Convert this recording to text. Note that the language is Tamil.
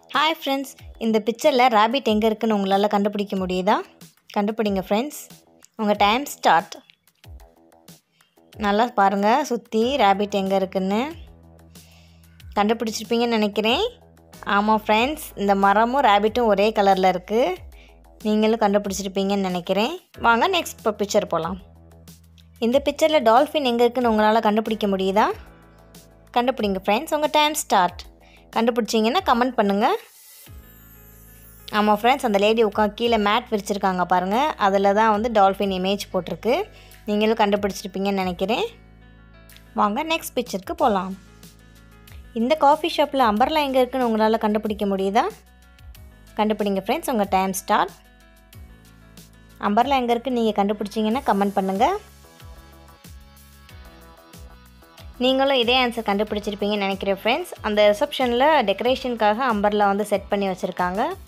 ஹாய் ஃப்ரெண்ட்ஸ் இந்த பிக்சரில் ரேபிட் எங்கே இருக்குன்னு உங்களால் கண்டுபிடிக்க முடியுதா கண்டுபிடிங்க ஃப்ரெண்ட்ஸ் உங்கள் டைம் ஸ்டார்ட் நல்லா பாருங்கள் சுற்றி ரேபிட் எங்கே இருக்குன்னு கண்டுபிடிச்சிருப்பீங்கன்னு நினைக்கிறேன் ஆமாம் ஃப்ரெண்ட்ஸ் இந்த மரமும் ரேபிட்டும் ஒரே கலரில் இருக்குது நீங்களும் கண்டுபிடிச்சிருப்பீங்கன்னு நினைக்கிறேன் வாங்க நெக்ஸ்ட் இப்போ பிக்சர் போகலாம் இந்த பிக்சரில் டால்ஃபின் எங்கே இருக்குன்னு உங்களால் கண்டுபிடிக்க முடியுதா கண்டுபிடிங்க ஃப்ரெண்ட்ஸ் உங்கள் டைம் ஸ்டார்ட் கண்டுபிடிச்சிங்கன்னா கமெண்ட் பண்ணுங்கள் ஆமாம் ஃப்ரெண்ட்ஸ் அந்த லேடி உட்கா கீழே மேட் விரிச்சிருக்காங்க பாருங்கள் அதில் தான் வந்து டால்ஃபின் இமேஜ் போட்டிருக்கு நீங்களும் கண்டுபிடிச்சிருப்பீங்கன்னு நினைக்கிறேன் வாங்க நெக்ஸ்ட் பிக்சருக்கு போகலாம் இந்த காஃபி ஷாப்பில் அம்பர்லா எங்கே இருக்குன்னு உங்களால் கண்டுபிடிக்க முடியுதா கண்டுபிடிங்க ஃப்ரெண்ட்ஸ் உங்கள் டைம் ஸ்டார்ட் அம்பர்லா எங்கே இருக்குன்னு நீங்கள் கண்டுபிடிச்சிங்கன்னா கமெண்ட் பண்ணுங்கள் நீங்களும் இதே ஆன்சர் கண்டுபிடிச்சிருப்பீங்கன்னு நினைக்கிறேன் ஃப்ரெண்ட்ஸ் அந்த ரிசப்ஷனில் டெக்கரேஷனுக்காக அம்பர்லா வந்து செட் பண்ணி வச்சுருக்காங்க